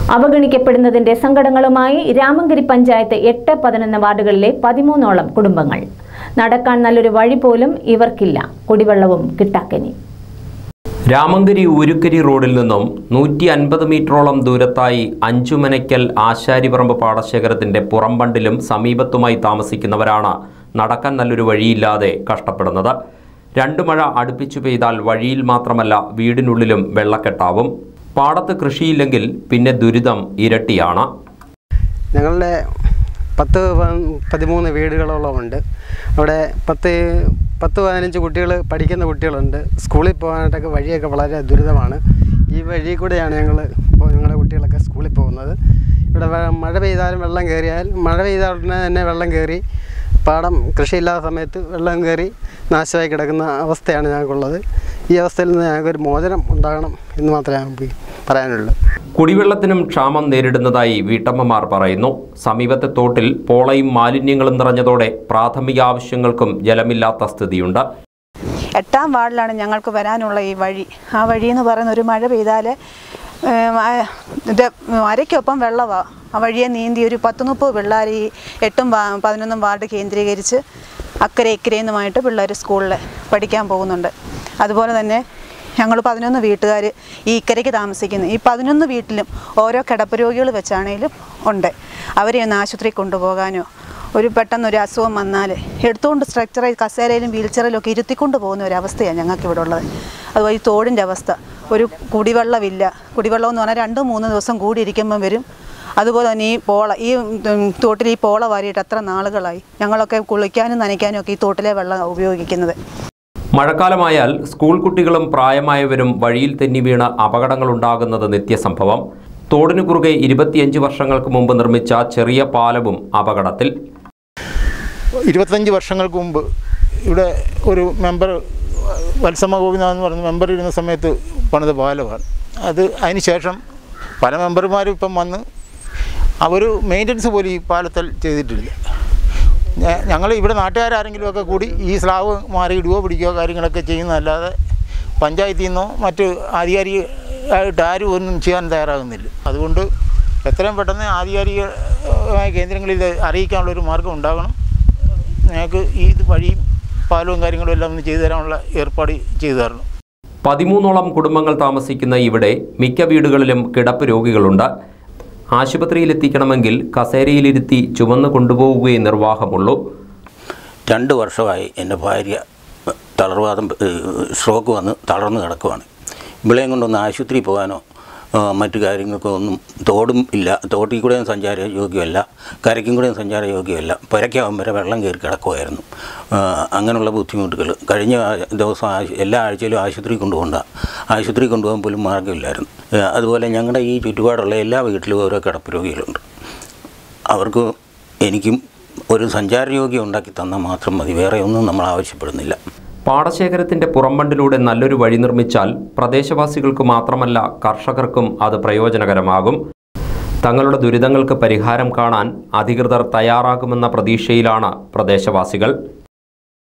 അവഗണിക്കപ്പെടുന്നതിന്റെ സങ്കടങ്ങളുമായി രാമങ്കരി പഞ്ചായത്ത് എട്ട് പതിനൊന്ന് വാർഡുകളിലെ പതിമൂന്നോളം കുടുംബങ്ങൾ നടക്കാൻ നല്ലൊരു വഴി പോലും ഇവർക്കില്ല കുടിവെള്ളവും കിട്ടാക്കനി രാമങ്കരി ഊരുക്കരി റോഡിൽ നിന്നും നൂറ്റി അൻപത് മീറ്ററോളം ദൂരത്തായി അഞ്ചുമനയ്ക്കൽ ആശാരിപറമ്പ് പാടശേഖരത്തിന്റെ പുറംബണ്ടിലും സമീപത്തുമായി താമസിക്കുന്നവരാണ് നടക്കാൻ നല്ലൊരു വഴിയില്ലാതെ കഷ്ടപ്പെടുന്നത് രണ്ടു മഴ അടുപ്പിച്ചു പെയ്താൽ വഴിയിൽ മാത്രമല്ല വീടിനുള്ളിലും വെള്ളക്കെട്ടാവും പാടത്ത് കൃഷിയില്ലെങ്കിൽ പിന്നെ ദുരിതം ഇരട്ടിയാണ് ഞങ്ങളുടെ പത്ത് പ- പതിമൂന്ന് വീടുകളോളം ഉണ്ട് അവിടെ പത്ത് പത്ത് പതിനഞ്ച് കുട്ടികൾ പഠിക്കുന്ന കുട്ടികളുണ്ട് സ്കൂളിൽ പോകാനായിട്ടൊക്കെ വഴിയൊക്കെ വളരെ ദുരിതമാണ് ഈ വഴി കൂടെയാണ് ഞങ്ങൾ ഇപ്പോൾ ഞങ്ങളുടെ കുട്ടികളൊക്കെ സ്കൂളിൽ പോകുന്നത് ഇവിടെ വെ- മഴ പെയ്താലും വെള്ളം കയറിയാൽ മഴ പെയ്താൽ ഉടനെ തന്നെ വെള്ളം കയറി പാടം കൃഷിയില്ലാത്ത സമയത്ത് വെള്ളം കയറി നാശമായി കിടക്കുന്ന അവസ്ഥയാണ് ഞങ്ങൾക്കുള്ളത് ഈ അവസ്ഥയിൽ നിന്ന് ഞങ്ങൾക്കൊരു മോചനം ഉണ്ടാകണം എന്ന് മാത്രമേ ഞങ്ങൾക്ക് പറയാനുള്ളൂ കുടിവെള്ളത്തിനും ക്ഷാമം നേരിടുന്നതായി വീട്ടമ്മമാർ പറയുന്നു സമീപത്തെ തോട്ടിൽ പോളയും മാലിന്യങ്ങളും നിറഞ്ഞതോടെ പ്രാഥമിക ആവശ്യങ്ങൾക്കും ജലമില്ലാത്ത സ്ഥിതിയുണ്ട് എട്ടാം വാർഡിലാണ് ഞങ്ങൾക്ക് വരാനുള്ള ഈ വഴി ആ വഴി എന്ന് പറയുന്ന ഒരു മഴ പെയ്താൽ ഇത് അരയ്ക്കൊപ്പം വെള്ളമാണ് ആ വഴിയെ നീന്തി ഒരു പത്ത് മുപ്പത് പിള്ളേർ ഈ എട്ടും വാ- പതിനൊന്നും വാർഡ് കേന്ദ്രീകരിച്ച് അക്കരെ ഇക്കരയെന്നുമായിട്ട് പിള്ളേർ സ്കൂളിൽ പഠിക്കാൻ പോകുന്നുണ്ട് അതുപോലെ തന്നെ ഞങ്ങൾ പതിനൊന്ന് വീട്ടുകാർ ഈ ഇക്കരയ്ക്ക് താമസിക്കുന്നു ഈ പതിനൊന്ന് വീട്ടിലും ഓരോ കിടപ്പ് രോഗികൾ വെച്ചാണേലും ഉണ്ട് അവരെ ഒന്ന് ആശുപത്രി കൊണ്ടുപോകാനോ ഒരു പെട്ടെന്ന് ഒരു അസുഖം വന്നാൽ എടുത്തുകൊണ്ട് സ്ട്രക്ചറായി കസേരയിലും വീൽ ചെയറിലും ഒക്കെ ഇരുത്തിക്കൊണ്ട് പോകുന്ന ഒരു അവസ്ഥയാണ് ഞങ്ങൾക്ക് ഇവിടെ ഉള്ളത് അതുപോലെ ഈ തോടിൻ്റെ അവസ്ഥ ഒരു കുടിവെള്ളമില്ല കുടിവെള്ളം എന്ന് പറഞ്ഞാൽ രണ്ട് മൂന്ന് ദിവസം കൂടി ഇരിക്കുമ്പം വരും അതുപോലെ തന്നെ ഈ പോള ഈ ഉം, തോട്ടിൽ ഈ പോള വാരിയിട്ട് അത്ര നാളുകളായി ഞങ്ങളൊക്കെ കുളിക്കാനും നനയ്ക്കാനും ഒക്കെ ഈ തോട്ടിലെ വെള്ളം ഉപയോഗിക്കുന്നത് മഴക്കാലമായാൽ സ്കൂൾ കുട്ടികളും പ്രായമായവരും വഴിയിൽ തെന്നി വീണ് അപകടങ്ങളുണ്ടാകുന്നത് നിത്യസംഭവം തോടിനു കുറുകെ ഇരുപത്തിയഞ്ച് വർഷങ്ങൾക്ക് മുമ്പ് നിർമ്മിച്ച ചെറിയ പാലവും അപകടത്തിൽ ഇരുപത്തഞ്ച് വർഷങ്ങൾക്ക് മുമ്പ് ഇവിടെ ഒരു മെമ്പർ വത്സമ ഗോപിനാഥ് എന്ന് പറഞ്ഞ മെമ്പർ ഇരുന്ന സമയത്ത് പണിത പാലമാണ് അത് അതിന് ശേഷം പല മെമ്പർമാരും ഇപ്പം വന്ന് അവർ മെയിൻ്റനൻസ് പോലും ഈ പാലത്തിൽ ചെയ്തിട്ടില്ല ഞങ്ങൾ ഇവിടെ നാട്ടുകാരെങ്കിലും ഒക്കെ കൂടി ഈ സ്ലാവ് മാറിയിടുകയോ പിടിക്കുകയോ കാര്യങ്ങളൊക്കെ ചെയ്യുന്നതല്ലാതെ പഞ്ചായത്തിൽ നിന്നോ മറ്റ് ആധികാരികമായിട്ട് ആരും ഒന്നും ചെയ്യാൻ തയ്യാറാകുന്നില്ല അതുകൊണ്ട് എത്രയും പെട്ടെന്ന് ആധികാരികമായ കേന്ദ്രങ്ങളിൽ ഇത് അറിയിക്കാനുള്ളൊരു മാർഗം ഉണ്ടാകണം ഞങ്ങൾക്ക് ഈ വഴിയും പാലവും കാര്യങ്ങളും എല്ലാം ഒന്ന് ചെയ്തു തരാനുള്ള ഏർപ്പാട് ചെയ്തു തരണം പതിമൂന്നോളം കുടുംബങ്ങൾ താമസിക്കുന്ന ഇവിടെ മിക്ക വീടുകളിലും കിടപ്പ് രോഗികളുണ്ട് ആശുപത്രിയിലെത്തിക്കണമെങ്കിൽ കസേരയിലിരുത്തി ചുമന്ന് കൊണ്ടുപോവുകയേ നിർവാഹമുള്ളൂ രണ്ട് വർഷമായി എൻ്റെ ഭാര്യ തളർവാദം ഏഹ്, സ്ട്രോക്ക് വന്ന് തളർന്നു കിടക്കുവാണ് ഇവിളെയും കൊണ്ടൊന്ന് ആശുപത്രി പോകാനോ ആ, മറ്റു കാര്യങ്ങൾക്കോ ഒന്നും തോടും ഇല്ല തോട്ടിൽ കൂടെയും സഞ്ചാര യോഗ്യമല്ല കരയ്ക്കും കൂടെയും സഞ്ചാര യോഗ്യമല്ല പുരയ്ക്കാവും വരെ വെള്ളം കയറി കിടക്കുമായിരുന്നു ആ, അങ്ങനെയുള്ള ബുദ്ധിമുട്ടുകൾ കഴിഞ്ഞ ആ- ദിവസം ആ- എല്ലാ ആഴ്ചയിലും ആശുപത്രി കൊണ്ടുപോകണ്ട ആശുപത്രി കൊണ്ടുപോകാൻ പോലും മാർഗ്ഗമില്ലായിരുന്നു ആ, അതുപോലെ ഞങ്ങളുടെ ഈ ചുറ്റുപാടുള്ള എല്ലാ വീട്ടിലും ഓരോ കിടപ്പ് രോഗികളുണ്ട് അവർക്ക് എനിക്കും ഒരു സഞ്ചാരയോഗ്യം ഉണ്ടാക്കി തന്നാൽ മാത്രം മതി വേറെ ഒന്നും നമ്മൾ ആവശ്യപ്പെടുന്നില്ല പാടശേഖരത്തിന്റെ പുറംബണ്ടിലൂടെ നല്ലൊരു വഴി നിർമ്മിച്ചാൽ പ്രദേശവാസികൾക്ക് മാത്രമല്ല കർഷകർക്കും അത് പ്രയോജനകരമാകും തങ്ങളുടെ ദുരിതങ്ങൾക്ക് പരിഹാരം കാണാൻ അധികൃതർ തയ്യാറാകുമെന്ന പ്രതീക്ഷയിലാണ് പ്രദേശവാസികൾ